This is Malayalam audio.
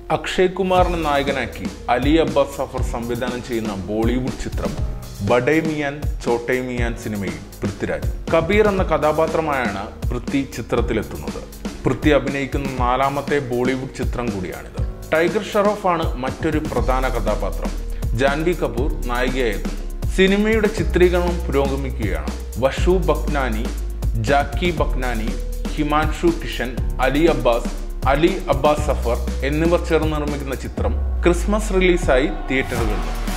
അക്ഷയ് കുമാറിനെ നായകനാക്കി അലി അബ്ബാസ് സഫർ സംവിധാനം ചെയ്യുന്ന ബോളിവുഡ് ചിത്രം ബഡേ മിയാൻ ചോട്ടേ മിയാൻ സിനിമയിൽ പൃഥ്വിരാജ് കബീർ എന്ന കഥാപാത്രമായാണ് പൃഥ്വി ചിത്രത്തിലെത്തുന്നത് പൃഥ്വി അഭിനയിക്കുന്ന നാലാമത്തെ ബോളിവുഡ് ചിത്രം കൂടിയാണിത് ടൈഗർ ഷറോഫ് ആണ് മറ്റൊരു പ്രധാന കഥാപാത്രം ജാൻവി കപൂർ നായികയായിരുന്നു സിനിമയുടെ ചിത്രീകരണം പുരോഗമിക്കുകയാണ് വഷു ബക്നാനി ജാക്കി ബക്നാനി ഹിമാൻഷു കിഷൻ അലി അബ്ബാസ് അലി അബ്ബാസ് സഫർ എന്നിവർ ചേർന്ന് നിർമ്മിക്കുന്ന ചിത്രം ക്രിസ്മസ് റിലീസായി തിയേറ്ററുകളിൽ